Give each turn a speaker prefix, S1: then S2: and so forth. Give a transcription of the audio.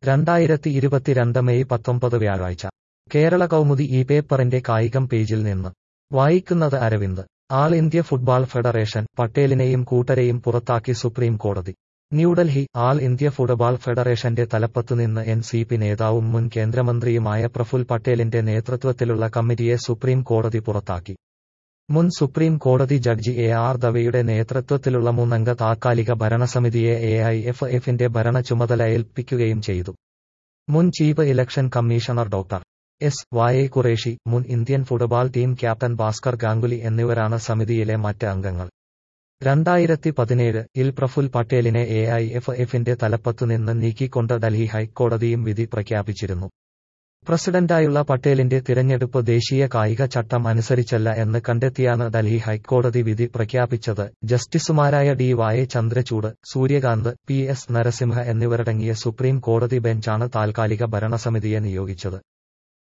S1: രണ്ടായിരത്തി ഇരുപത്തിരണ്ട് മെയ് പത്തൊമ്പത് വ്യാഴാഴ്ച കേരള കൗമുദി ഈ പേപ്പറിന്റെ കായികം പേജിൽ നിന്ന് വായിക്കുന്നത് Aravind all India football federation പട്ടേലിനെയും കൂട്ടരെയും പുറത്താക്കി സുപ്രീം കോടതി ന്യൂഡൽഹി ആൾ ഇന്ത്യ ഫുട്ബോൾ ഫെഡറേഷന്റെ തലപ്പത്തുനിന്ന് എൻ സി പി നേതാവും മുൻ കേന്ദ്രമന്ത്രിയുമായ പ്രഫുൽ പട്ടേലിന്റെ നേതൃത്വത്തിലുള്ള കമ്മിറ്റിയെ സുപ്രീം കോടതി പുറത്താക്കി മുൻ സുപ്രീം കോടതി ജഡ്ജി എ ആർ ദവയുടെ നേതൃത്വത്തിലുള്ള മൂന്നംഗ താത്കാലിക ഭരണസമിതിയെ എ ഐ എഫ് എഫിന്റെ ഭരണ ചുമതല ഏൽപ്പിക്കുകയും ചെയ്തു മുൻ chief election commissioner doctor S Y Quraishi മുൻ Indian football team captain Bhaskar Ganguly എന്നിവരാണ് സമിതിയിലെ മറ്റ് അംഗങ്ങൾ രണ്ടായിരത്തി പതിനേഴ് ഇൽ പ്രഫുൽ പട്ടേലിനെ എ ഐ എഫ് എഫിന്റെ തലപ്പത്തുനിന്ന് നീക്കിക്കൊണ്ട് ഡൽഹി ഹൈക്കോടതിയും വിധി പ്രഖ്യാപിച്ചിരുന്നു പ്രസിഡന്റായുള്ള പട്ടേലിന്റെ തിരഞ്ഞെടുപ്പ് ദേശീയ കായിക ചട്ടം അനുസരിച്ചല്ല എന്ന് കണ്ടെത്തിയാണ് ഡൽഹി ഹൈക്കോടതി വിധി പ്രഖ്യാപിച്ചത് ജസ്റ്റിസുമാരായ D Y Chandrachud Suryakant P S Narasimha എന്നിവരടങ്ങിയ സുപ്രീം കോടതി ബെഞ്ചാണ് താൽക്കാലിക ഭരണസമിതിയെ നിയോഗിച്ചത്